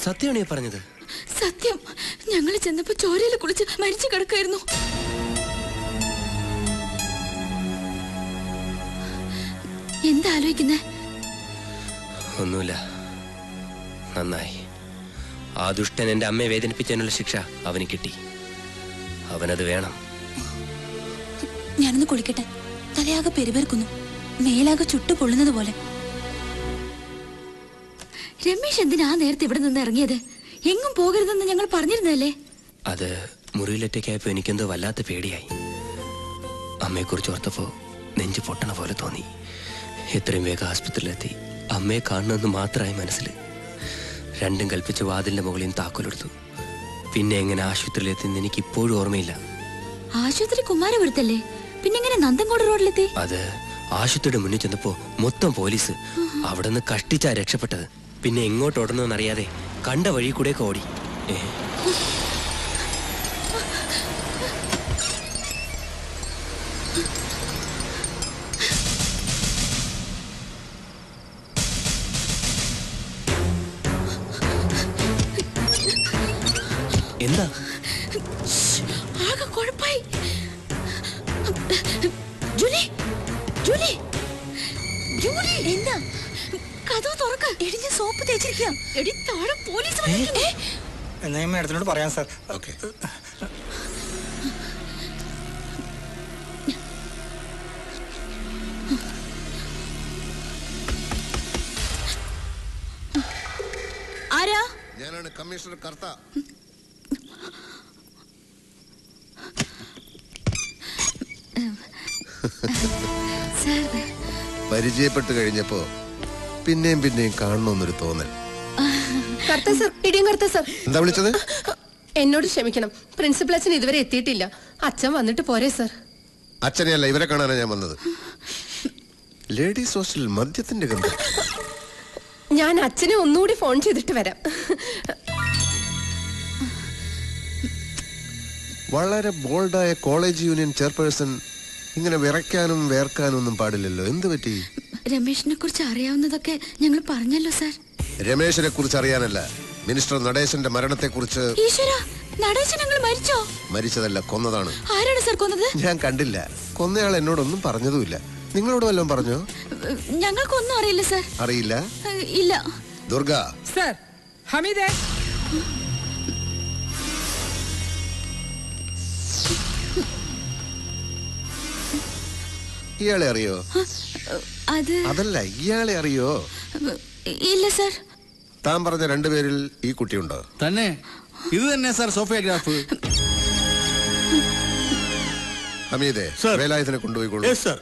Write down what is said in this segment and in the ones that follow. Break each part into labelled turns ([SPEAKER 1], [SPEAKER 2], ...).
[SPEAKER 1] സത്യമാണ് ഈ പറഞ്ഞത്
[SPEAKER 2] സത്യം ഞങ്ങൾ ചെന്നപ്പോ ചോരയിൽ കുളിച്ച് മരിച്ചു കിടക്കായിരുന്നു എന്താ ആലോചിക്കുന്നേ
[SPEAKER 1] ഒന്നുമില്ല നന്നായി ആ ദുഷ്ടൻ എന്റെ അമ്മയെ വേദനിപ്പിച്ചതിനുള്ള ശിക്ഷ അവന് കിട്ടി അവനത് വേണം
[SPEAKER 2] ഞാനൊന്ന് കുളിക്കട്ടെ തലയാകെ പെരുപെരുക്കുന്നു മേലാകെ ചുട്ടു പൊള്ളുന്നത് പോലെ രമേശ് എന്തിനാ ആ നേരത്തെ ഇവിടെ നിന്ന് ഇറങ്ങിയത് എങ്ങും പോകരുതെന്ന് ഞങ്ങൾ പറഞ്ഞിരുന്നല്ലേ
[SPEAKER 1] അത് മുറിയിലൊറ്റയ്ക്കായപ്പോ എനിക്കെന്തോ വല്ലാത്ത പേടിയായി അമ്മയെക്കുറിച്ച് ഓർത്തപ്പോ നെഞ്ചു പൊട്ടണ പോലെ തോന്നി എത്രയും വേഗം ആസ്പത്രിയിലെത്തി അമ്മയെ കാണണമെന്ന് മാത്രമായി മനസ്സിൽ രണ്ടും കൽപ്പിച്ച വാതിലിന്റെ മുകളിൽ നിന്ന് താക്കോലെടുത്തു പിന്നെ എങ്ങനെ ആശുപത്രിയിലെത്തിന്ന് എനിക്ക് ഇപ്പോഴും ഓർമ്മയില്ല
[SPEAKER 2] ആശുപത്രി കുമാരപുരത്തല്ലേ പിന്നെ എങ്ങനെ നന്ദൻകോട് റോഡിലെത്തി
[SPEAKER 1] അത് ആശുപത്രിയുടെ മുന്നിൽ ചെന്നപ്പോ മൊത്തം പോലീസ് അവിടെ നിന്ന് കഷ്ടിച്ചാ രക്ഷപ്പെട്ടത് പിന്നെ എങ്ങോട്ട് ഓടണമെന്നറിയാതെ കണ്ട വഴി കൂടെയൊക്കെ ഓടി ഏ എന്താ
[SPEAKER 2] ആകെ കുഴപ്പായി ജൂലി ജൂലി ജൂലി എന്താ കഥവ് തുറക്ക എടിഞ്ഞ സോപ്പ് തേച്ചിരിക്കുക എടി താഴെ പോലീസ് വന്നിരിക്കുന്നു. ഏ,
[SPEAKER 3] എന്നാ ഞാൻ മാഡത്തിനോട് പറയാം സാർ
[SPEAKER 4] ഓക്കെ
[SPEAKER 2] ആരാ
[SPEAKER 4] ഞാനാണ് കമ്മീഷണർ കർത്ത
[SPEAKER 2] സാർ
[SPEAKER 4] പരിചയപ്പെട്ട് കഴിഞ്ഞപ്പോ പിന്നെയും പിന്നെയും കാണണമെന്നൊരു തോന്നൽ
[SPEAKER 5] കർത്ത സർ ഇടിയും കർത്ത സർ
[SPEAKER 4] എന്താ വിളിച്ചത്
[SPEAKER 5] എന്നോട് ക്ഷമിക്കണം പ്രിൻസിപ്പൽ അച്ഛൻ ഇതുവരെ എത്തിയിട്ടില്ല അച്ഛൻ വന്നിട്ട് പോരെ സർ
[SPEAKER 4] അച്ഛനെയല്ല ഇവരെ കാണാനാണ് ഞാൻ വന്നത് ലേഡീസ് ഹോസ്റ്റലിൽ മദ്യത്തിന്റെ ഗന്ധം
[SPEAKER 5] ഞാൻ അച്ഛനെ ഒന്നുകൂടി ഫോൺ ചെയ്തിട്ട് വരാം
[SPEAKER 4] വളരെ ബോൾഡായ കോളേജ് യൂണിയൻ ചെയർപേഴ്സൺ ഇങ്ങനെ വിറയ്ക്കാനും വേർക്കാനും ഒന്നും പാടില്ലല്ലോ എന്ത് പറ്റി
[SPEAKER 2] രമേശിനെ കുറിച്ച് അറിയാവുന്നതൊക്കെ ഞങ്ങൾ പറഞ്ഞല്ലോ സാർ
[SPEAKER 4] രമേശിനെ കുറിച്ച് അറിയാനല്ല മിനിസ്റ്റർ നടേശന്റെ മരണത്തെ കുറിച്ച്
[SPEAKER 2] ഈശ്വര നടേശൻ ഞങ്ങൾ മരിച്ചോ
[SPEAKER 4] മരിച്ചതല്ല കൊന്നതാണ്
[SPEAKER 2] ആരാണ് സാർ കൊന്നത്
[SPEAKER 4] ഞാൻ കണ്ടില്ല കൊന്നയാൾ എന്നോടൊന്നും പറഞ്ഞതുമില്ല നിങ്ങളോട് വല്ലതും പറഞ്ഞോ
[SPEAKER 2] ഞങ്ങൾക്കൊന്നും അറിയില്ല സാർ
[SPEAKER 4] അറിയില്ല
[SPEAKER 2] ഏഹ്, ഇല്ല
[SPEAKER 4] ദുർഗ
[SPEAKER 6] സർ ഹമീദേ
[SPEAKER 4] ഇയാളെ അറിയോ
[SPEAKER 2] അത്
[SPEAKER 4] അതല്ല ഇയാളെ അറിയോ
[SPEAKER 2] ഇല്ല സാർ
[SPEAKER 4] താൻ പറഞ്ഞ രണ്ടുപേരിൽ ഈ കുട്ടിയുണ്ടോ
[SPEAKER 7] തന്നെ ഇത് തന്നെ സാർ സോഫിയോഗ്രാഫ്
[SPEAKER 4] ഹമീദെ
[SPEAKER 7] Sir.
[SPEAKER 4] വേലായുധനെ കൊണ്ടുപോയിക്കോളൂ
[SPEAKER 7] സാർ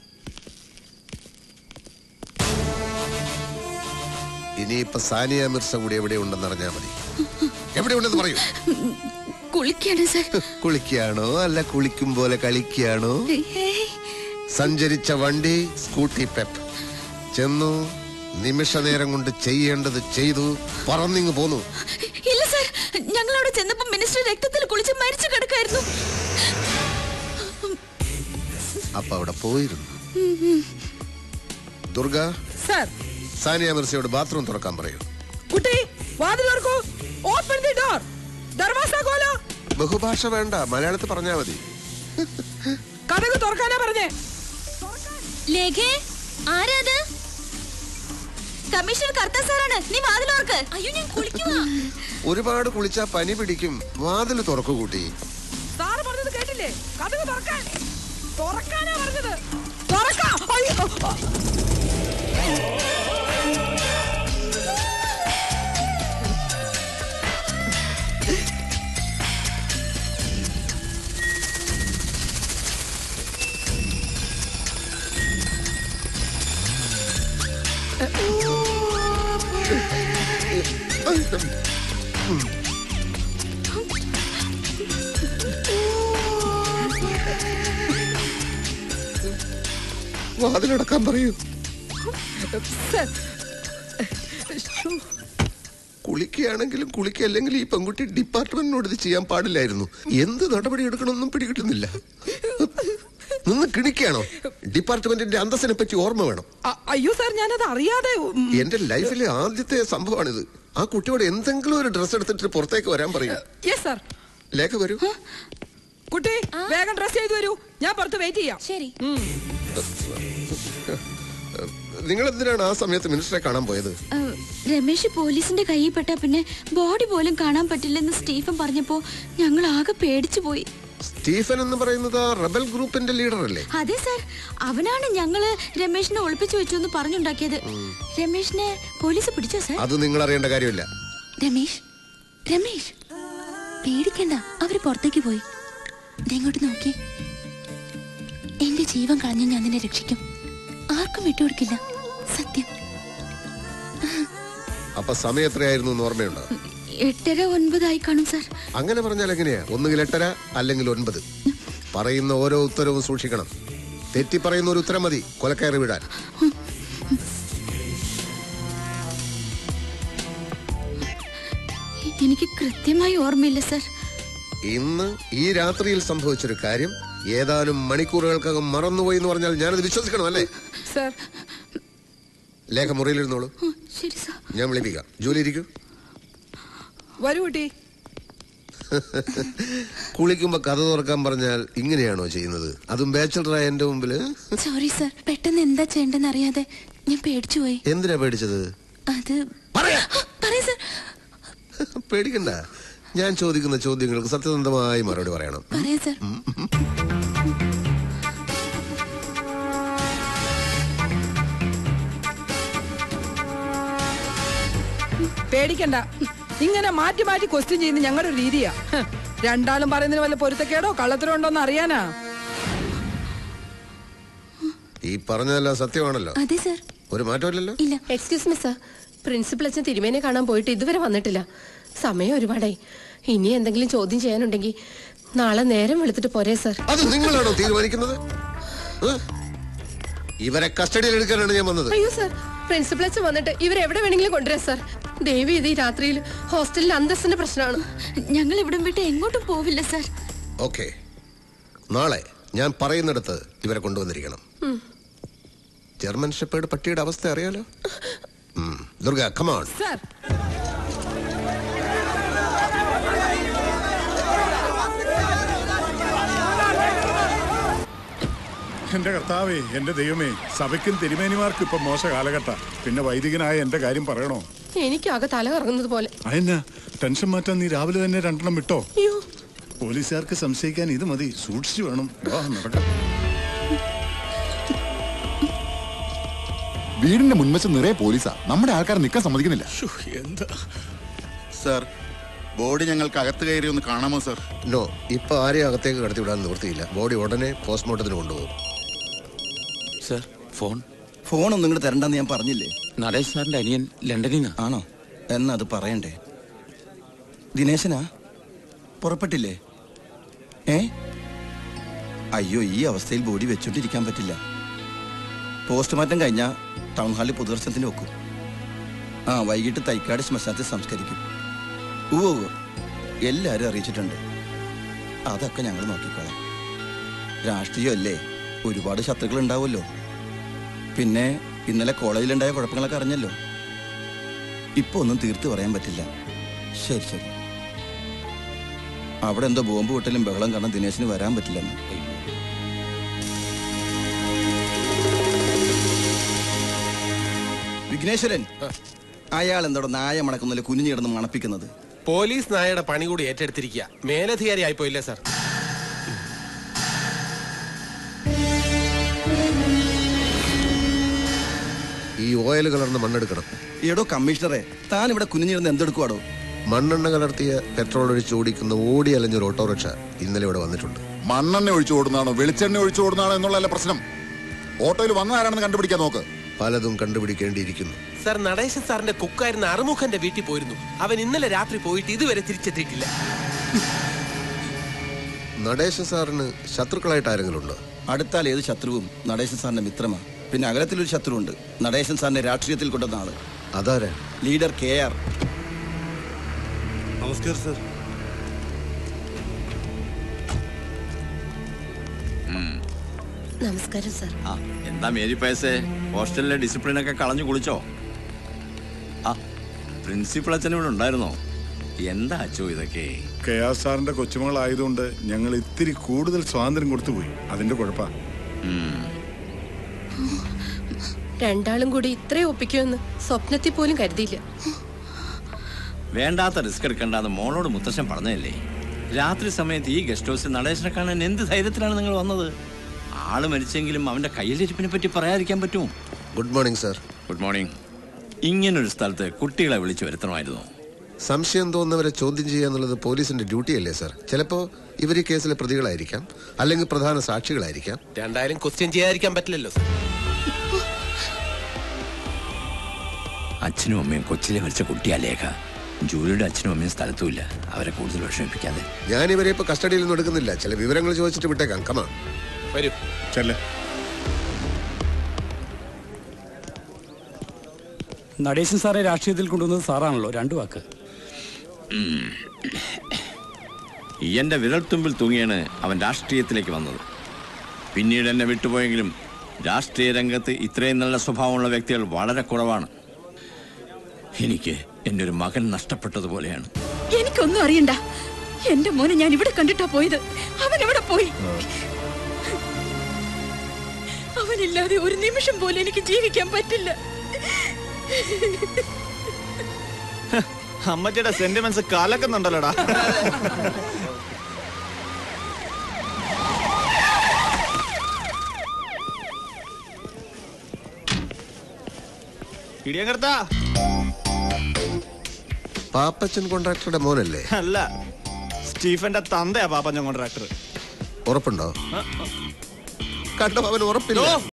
[SPEAKER 4] ഇനിയിപ്പൊ സാനിയ മിർസ കൂടി എവിടെ ഉണ്ടെന്ന് അറിഞ്ഞാൽ മതി എവിടെ ഉണ്ടെന്ന് പറയൂ
[SPEAKER 2] കുളിക്കാണ് സാർ
[SPEAKER 4] കുളിക്കുകയാണോ അല്ല കുളിക്കും പോലെ കളിക്കുകയാണോ
[SPEAKER 2] ഏയ്,
[SPEAKER 4] സഞ്ചരിച്ച വണ്ടി സ്കൂട്ടി പെപ്പ് ചെന്നു നിമിഷ നേരം കൊണ്ട് ചെയ്യേണ്ടത് ചെയ്തു പറന്നിങ് പോന്നു
[SPEAKER 2] ഇല്ല സാർ ഞങ്ങൾ അവിടെ ചെന്നപ്പോ മിനിസ്റ്റർ രക്തത്തിൽ കുളിച്ച് മരിച്ചു കിടക്കായിരുന്നു
[SPEAKER 4] അപ്പൊ അവിടെ പോയിരുന്നു ദുർഗ
[SPEAKER 6] സർ
[SPEAKER 4] സാനിയ മിർസയോട് ബാത്റൂം തുറക്കാൻ പറയൂ
[SPEAKER 6] കുട്ടി വാതിൽ തുറക്കൂ ഓപ്പൺ ദി ഡോർ ദർവാസ കോലോ
[SPEAKER 4] ബഹുഭാഷ വേണ്ട മലയാളത്തിൽ പറഞ്ഞാ മതി
[SPEAKER 6] കഥക് തുറക്കാനാ പറഞ്ഞേ
[SPEAKER 2] ലേഖേ ആരാത് കമ്മീഷണർ കർത്ത സാറാണ് നീ വാതിലോർക്ക് അയ്യോ ഞാൻ കുളിക്കുവാ
[SPEAKER 4] ഒരുപാട് കുളിച്ചാ പനി പിടിക്കും വാതിൽ തുറക്കു കൂട്ടി
[SPEAKER 6] സാറ് പറഞ്ഞത് കേട്ടില്ലേ കഥക് തുറക്കാൻ തുറക്കാനാ പറഞ്ഞത് തുറക്കാം അയ്യോ
[SPEAKER 4] വാതിലടക്കാൻ പറയൂ
[SPEAKER 6] സർ
[SPEAKER 4] കുളിക്കുകയാണെങ്കിലും കുളിക്കല്ലെങ്കിലും ഈ പെൺകുട്ടി ഡിപ്പാർട്ട്മെന്റിനോട് ഇത് ചെയ്യാൻ പാടില്ലായിരുന്നു എന്ത് നടപടി എടുക്കണമെന്നും പിടികിട്ടുന്നില്ല നിന്ന് കിണിക്കുകയാണോ ഡിപ്പാർട്ട്മെന്റിന്റെ അന്തസ്സിനെ പറ്റി ഓർമ്മ വേണം
[SPEAKER 6] അ- അയ്യോ സാർ ഞാനത് അറിയാതെ ഉം,
[SPEAKER 4] എന്റെ ലൈഫിലെ ആദ്യത്തെ സംഭവമാണിത് ആ കുട്ടിയോട് എന്തെങ്കിലും ഒരു ഡ്രസ് എടുത്തിട്ട് പുറത്തേക്ക് വരാൻ പറയും
[SPEAKER 6] യെസ് സാർ
[SPEAKER 4] ലേഖ വരൂ
[SPEAKER 6] കുട്ടി വേഗം ഡ്രസ് ചെയ്തു വരൂ ഞാൻ പുറത്ത് വെയിറ്റ് ചെയ്യാം
[SPEAKER 2] ശരി
[SPEAKER 4] നിങ്ങൾ എന്തിനാണ് ആ സമയത്ത് മിനിസ്റ്ററെ കാണാൻ പോയത്
[SPEAKER 2] ഏഹ്, രമേശ് പോലീസിന്റെ കയ്യിൽ പെട്ട പിന്നെ ബോഡി പോലും കാണാൻ പറ്റില്ലെന്ന് സ്റ്റീഫൻ പറഞ്ഞപ്പോ ഞങ്ങൾ ആകെ പേടിച്ചു പോയി
[SPEAKER 4] സ്റ്റീഫൻ എന്ന് പറയുന്നത് ആ റബൽ ഗ്രൂപ്പിന്റെ ലീഡർ അല്ലേ
[SPEAKER 2] അതെ സാർ അവനാണ് ഞങ്ങള് രമേശിനെ ഒളിപ്പിച്ചു വെച്ചു എന്ന് പറഞ്ഞുണ്ടാക്കിയത് രമേശിനെ പോലീസ് പിടിച്ചോ സാർ
[SPEAKER 4] അത് നിങ്ങൾ അറിയേണ്ട കാര്യമില്ല
[SPEAKER 2] രമേശ് രമേശ് പേടിക്കണ്ട അവര് പുറത്തേക്ക് പോയി ദേ ഇങ്ങോട്ട് നോക്കി എന്റെ ജീവൻ കളഞ്ഞ് ഞാൻ നിന്നെ രക്ഷിക്കും ആർക്കും വിട്ടുകൊടുക്കില്ല സത്യം
[SPEAKER 4] അപ്പൊ സമയം എത്രയായിരുന്നു എന്ന് ഓർമ്മയുണ്ടോ
[SPEAKER 2] എട്ടര ഒൻപതായി കാണും സാർ
[SPEAKER 4] അങ്ങനെ പറഞ്ഞാൽ എങ്ങനെയാ ഒന്നുകിൽ എട്ടര അല്ലെങ്കിൽ ഒൻപത് പറയുന്ന ഓരോ ഉത്തരവും സൂക്ഷിക്കണം തെറ്റി പറയുന്ന ഒരു ഉത്തരം മതി കൊലക്കയറി വിടാൻ
[SPEAKER 2] എനിക്ക് കൃത്യമായി ഓർമ്മയില്ല സാർ
[SPEAKER 4] ഇന്ന് ഈ രാത്രിയിൽ സംഭവിച്ചൊരു കാര്യം ഏതാനും മണിക്കൂറുകൾക്കകം മറന്നുപോയി എന്ന് പറഞ്ഞാൽ ഞാനത് വിശ്വസിക്കണം അല്ലേ
[SPEAKER 6] സാർ
[SPEAKER 4] ലേഖ മുറിയിലിരുന്നോളൂ
[SPEAKER 2] ഉം, ശരി സാർ
[SPEAKER 4] ഞാൻ വിളിപ്പിക്കാം ജോലി ഇരിക്കൂ
[SPEAKER 6] വരൂ കുട്ടി
[SPEAKER 4] കുളിക്കുമ്പോ കഥ തുറക്കാൻ പറഞ്ഞാൽ ഇങ്ങനെയാണോ ചെയ്യുന്നത് അതും ബാച്ചലറായ എന്റെ മുമ്പില്
[SPEAKER 2] സോറി സാർ പെട്ടെന്ന് എന്താ ചെയ്യേണ്ടെന്ന് അറിയാതെ ഞാൻ പേടിച്ചു പോയി
[SPEAKER 4] എന്തിനാ പേടിച്ചത്
[SPEAKER 2] അത്
[SPEAKER 4] പറയാ
[SPEAKER 2] പറയാ സാർ
[SPEAKER 4] പേടിക്കണ്ട ഞാൻ ചോദിക്കുന്ന ചോദ്യങ്ങൾക്ക് സത്യസന്ധമായി മറുപടി പറയണം
[SPEAKER 2] പറയാ സാർ
[SPEAKER 6] പേടിക്കണ്ട ഇങ്ങനെ മാറ്റി മാറ്റി ക്വസ്റ്റ്യൻ ചെയ്യുന്ന ഞങ്ങളുടെ ഒരു രീതിയാ ഹ്, രണ്ടാളും പറയുന്നതിന് വല്ല പൊരുത്തക്കേടോ കള്ളത്തരോ ഉണ്ടോന്ന് അറിയാനാ
[SPEAKER 4] ഈ പറഞ്ഞതെല്ലാം സത്യമാണല്ലോ
[SPEAKER 2] അതെ സാർ
[SPEAKER 4] ഒരു മാറ്റമില്ലല്ലോ
[SPEAKER 2] ഇല്ല
[SPEAKER 5] എക്സ്ക്യൂസ് മി സർ പ്രിൻസിപ്പൽ അച്ഛൻ തിരുമേനെ കാണാൻ പോയിട്ട് ഇതുവരെ വന്നിട്ടില്ല സമയം ഒരുപാടായി ഇനി എന്തെങ്കിലും ചോദ്യം ചെയ്യാനുണ്ടെങ്കിൽ നാളെ നേരം വെളുത്തിട്ട് പോരേ സർ
[SPEAKER 4] അത് നിങ്ങളാണോ തീരുമാനിക്കുന്നത് ഏ? ഇവരെ കസ്റ്റഡിയിൽ എടുക്കാനാണ് ഞാൻ വന്നത്
[SPEAKER 5] അയ്യോ സർ പ്രിൻസിപ്പൽ അച്ഛൻ വന്നിട്ട് ഇവരെവിടെ വേണമെങ്കിലും കൊണ്ടുവരാം സർ ദേവി ഇത് ഈ രാത്രിയിൽ ഹോസ്റ്റലിൽ അന്തസ്സിന്റെ പ്രശ്നമാണ്
[SPEAKER 2] ഞങ്ങൾ ഇവിടം വിട്ട് എങ്ങോട്ടും പോവില്ല സാർ
[SPEAKER 4] ഓക്കെ നാളെ ഞാൻ പറയുന്നിടത്ത് ഇവരെ കൊണ്ടുവന്നിരിക്കണം ജർമ്മൻ ഷെപ്പേർഡ് പട്ടിയുടെ അവസ്ഥ അറിയാലോ ഉം. ദുർഗ കമാൺ
[SPEAKER 6] സാർ
[SPEAKER 8] എന്റെ കർത്താവേ എന്റെ ദൈവമേ സഭയ്ക്കും തിരുമേനിമാർക്കും ഇപ്പൊ മോശ കാലഘട്ട പിന്നെ വൈദികനായ എന്റെ കാര്യം പറയണോ
[SPEAKER 5] എനിക്കാകെ തല കറങ്ങുന്നത് പോലെ
[SPEAKER 8] അതെന്നാ ടെൻഷൻ മാറ്റാൻ നീ രാവിലെ തന്നെ രണ്ടെണ്ണം വിട്ടോ
[SPEAKER 5] അയ്യോ
[SPEAKER 8] പോലീസുകാർക്ക് സംശയിക്കാൻ ഇത് മതി സൂക്ഷിച്ചു വേണം വാ നടക്കാം
[SPEAKER 9] വീടിന്റെ മുൻവശം നിറയെ പോലീസാ നമ്മുടെ ആൾക്കാർ നിൽക്കാൻ സമ്മതിക്കുന്നില്ല
[SPEAKER 8] എന്താ
[SPEAKER 9] സാർ ബോഡി ഞങ്ങൾക്ക് അകത്ത് കയറി ഒന്ന് കാണാമോ സാർ
[SPEAKER 4] നോ ഇപ്പൊ ആരെയും അകത്തേക്ക് കടത്തി വിടാൻ നിവൃത്തിയില്ല ബോഡി ഉടനെ പോസ്റ്റ്മോർട്ടത്തിന് കൊണ്ടുപോകും
[SPEAKER 7] സർ ഫോൺ
[SPEAKER 10] ഫോണൊന്നും ഇങ്ങോട്ട് തരണ്ടെന്ന് ഞാൻ പറഞ്ഞില്ലേ
[SPEAKER 7] നടേഷ് സാറിന്റെ അനിയൻ ലണ്ടനിൽ നിന്ന്
[SPEAKER 10] ആണോ എന്നാ അത് പറയണ്ടേ ദിനേശനാ പുറപ്പെട്ടില്ലേ ഏ അയ്യോ ഈ അവസ്ഥയിൽ ബോഡി വെച്ചോണ്ടിരിക്കാൻ പറ്റില്ല പോസ്റ്റ്മോർട്ടം കഴിഞ്ഞാൽ ടൗൺ ഹാളിൽ പൊതുദർശനത്തിന് വെക്കും ആ വൈകിട്ട് തൈക്കാട് ശ്മശാനത്തിൽ സംസ്കരിക്കും ഓ എല്ലാവരും അറിയിച്ചിട്ടുണ്ട് അതൊക്കെ ഞങ്ങൾ നോക്കിക്കോളാം രാഷ്ട്രീയമല്ലേ ഒരുപാട് ശത്രുക്കൾ ഉണ്ടാവുമല്ലോ പിന്നെ ഇന്നലെ കോളേജിലുണ്ടായ കുഴപ്പങ്ങളൊക്കെ അറിഞ്ഞല്ലോ ഇപ്പൊ ഒന്നും തീർത്ത് പറയാൻ പറ്റില്ല ശരി ശരി അവിടെ എന്തോ ബോംബ് പൊട്ടലും ബഹളം കാരണം ദിനേശിന് വരാൻ പറ്റില്ലെന്ന് വിഘ്നേശ്വരൻ അയാൾ എന്തോടെ നായ മണക്കുന്നതിൽ കുനിഞ്ഞു കിടന്ന് മണപ്പിക്കുന്നത്
[SPEAKER 11] പോലീസ് നായയുടെ പണി കൂടി ഏറ്റെടുത്തിരിക്കുക മേലധികാരി ആയിപ്പോയില്ലേ സാർ
[SPEAKER 4] ഈ ഓയിൽ കലർന്ന മണ്ണെടുക്കണം
[SPEAKER 10] എടോ കമ്മീഷണറെ താൻ ഇവിടെ കുനിഞ്ഞിരുന്ന് എന്തെടുക്കുവാടോ
[SPEAKER 4] മണ്ണെണ്ണ കലർത്തിയ പെട്രോൾ ഒഴിച്ച് ഓടിക്കുന്ന ഓടി അലഞ്ഞൊരു ഓട്ടോറിക്ഷ ഇന്നലെ ഇവിടെ വന്നിട്ടുണ്ട്
[SPEAKER 9] മണ്ണെണ്ണ ഒഴിച്ചു ഓടുന്നതാണോ വെളിച്ചെണ്ണ ഒഴിച്ചു ഓടുന്നതാണോ എന്നുള്ളതല്ല പ്രശ്നം ഓട്ടോയിൽ വന്ന ആരാണെന്ന് കണ്ടുപിടിക്കാൻ നോക്ക്
[SPEAKER 4] പലതും കണ്ടുപിടിക്കേണ്ടിയിരിക്കുന്നു
[SPEAKER 11] സാർ നടേശൻ സാറിന്റെ കുക്കായിരുന്ന അറുമുഖന്റെ വീട്ടിൽ പോയിരുന്നു അവൻ ഇന്നലെ രാത്രി പോയിട്ട് ഇതുവരെ തിരിച്ചെത്തിയിട്ടില്ല
[SPEAKER 4] നടേശ സാറിന് ശത്രുക്കളായിട്ട് ആരെങ്കിലും ഉണ്ടോ
[SPEAKER 10] അടുത്താൽ ഏത് ശത്രുവും നടേശൻ സാറിന്റെ മിത്രമാ പിന്നെ അകലത്തിലൊരു ശത്രുവുണ്ട് നടേശൻ സാറിനെ രാഷ്ട്രീയത്തിൽ കൊണ്ടുവന്ന ആള്
[SPEAKER 4] അതാരാ
[SPEAKER 10] ലീഡർ കെ ആർ
[SPEAKER 8] നമസ്കാരം സർ
[SPEAKER 5] നമസ്കാരം സാർ
[SPEAKER 12] ആ എന്താ മേരി പയസേ ഹോസ്റ്റലിലെ ഡിസിപ്ലിനൊക്കെ കളഞ്ഞു കുളിച്ചോ ആ പ്രിൻസിപ്പൾ അച്ഛൻ ഇവിടെ ഉണ്ടായിരുന്നോ എന്താ അച്ചോ ഇതൊക്കെ
[SPEAKER 8] കെ ആർ സാറിന്റെ കൊച്ചുമകളായതുകൊണ്ട് ഞങ്ങൾ ഇത്തിരി കൂടുതൽ സ്വാതന്ത്ര്യം കൊടുത്തുപോയി അതിന്റെ കുഴപ്പാ
[SPEAKER 5] രണ്ടാളും കൂടി ഇത്രയും ഒപ്പിക്കുമെന്ന് സ്വപ്നത്തിൽ പോലും കരുതിയില്ല
[SPEAKER 12] വേണ്ടാത്ത റിസ്ക് എടുക്കണ്ടെന്ന് മോളോട് മുത്തശ്ശൻ പറഞ്ഞതല്ലേ രാത്രി സമയത്ത് ഈ ഗസ്റ്റ് ഹൗസിൽ നടേശനെ കാണാൻ എന്ത് ധൈര്യത്തിലാണ് നിങ്ങൾ വന്നത് ആള് മരിച്ചെങ്കിലും അവന്റെ കയ്യിലിരിപ്പിനെ പറ്റി പറയാതിരിക്കാൻ പറ്റുമോ
[SPEAKER 4] good morning sir
[SPEAKER 12] good morning ഇങ്ങനൊരു സ്ഥലത്ത് കുട്ടികളെ വിളിച്ചു വരുത്തണമായിരുന്നു
[SPEAKER 4] സംശയം തോന്നുന്നവരെ ചോദ്യം ചെയ്യുക എന്നുള്ളത് പോലീസിന്റെ ഡ്യൂട്ടി അല്ലേ സർ ചിലപ്പോ ഇവർ ഈ കേസിലെ പ്രതികളായിരിക്കാം അല്ലെങ്കിൽ പ്രധാന സാക്ഷികളായിരിക്കാം
[SPEAKER 11] രണ്ടായാലും ക്വസ്റ്റ്യൻ ചെയ്യാതിരിക്കാൻ പറ്റില്ലല്ലോ സർ
[SPEAKER 12] അച്ഛനും അമ്മയും കൊച്ചിലെ മരിച്ച കുട്ടിയാ ലേഖ ജൂലിയുടെ അച്ഛനും അമ്മയും സ്ഥലത്തുമില്ല അവരെ കൂടുതൽ വിഷമിപ്പിക്കാതെ
[SPEAKER 4] ഞാൻ ഇവരെ ഇപ്പൊ കസ്റ്റഡിയിൽ ഒന്നും എടുക്കുന്നില്ല ചില വിവരങ്ങൾ ചോദിച്ചിട്ട് വിട്ടേക്കാം കമാ
[SPEAKER 11] വരൂ
[SPEAKER 8] ചെല്ലേ
[SPEAKER 13] നടേശൻ സാറെ രാഷ്ട്രീയത്തിൽ കൊണ്ടുവന്നത് സാറാണല്ലോ രണ്ടു വാക്ക്
[SPEAKER 12] എന്റെ വിരൽത്തുമ്പിൽ തൂങ്ങിയാണ് അവൻ രാഷ്ട്രീയത്തിലേക്ക് വന്നത് പിന്നീട് എന്നെ വിട്ടുപോയെങ്കിലും രാഷ്ട്രീയ രംഗത്ത് ഇത്രയും നല്ല സ്വഭാവമുള്ള വ്യക്തികൾ വളരെ കുറവാണ് എനിക്ക് എൻ്റെ ഒരു മകൻ നഷ്ടപ്പെട്ടതുപോലെയാണ്
[SPEAKER 14] എനിക്കൊന്നും അറിയണ്ട എന്റെ മോനെ ഞാൻ ഇവിടെ കണ്ടിട്ടാ പോയത് അവൻ എവിടെ പോയി അവനില്ലാതെ ഒരു നിമിഷം പോലും എനിക്ക് ജീവിക്കാൻ പറ്റില്ല
[SPEAKER 15] അമ്മച്ചിയുടെ സെന്റിമെന്റ്സ് കലക്കുന്നുണ്ടല്ലോടാ ഇടിയങ്കർത്താ
[SPEAKER 4] പാപ്പച്ചൻ കോൺട്രാക്ടറുടെ മോനല്ലേ
[SPEAKER 15] അല്ല സ്റ്റീഫന്റെ തന്തയാ പാപ്പഞ്ഞ കോൺട്രാക്ടർ
[SPEAKER 4] ഉറപ്പുണ്ടോ കണ്ടോ അവൻ ഉറപ്പില്ല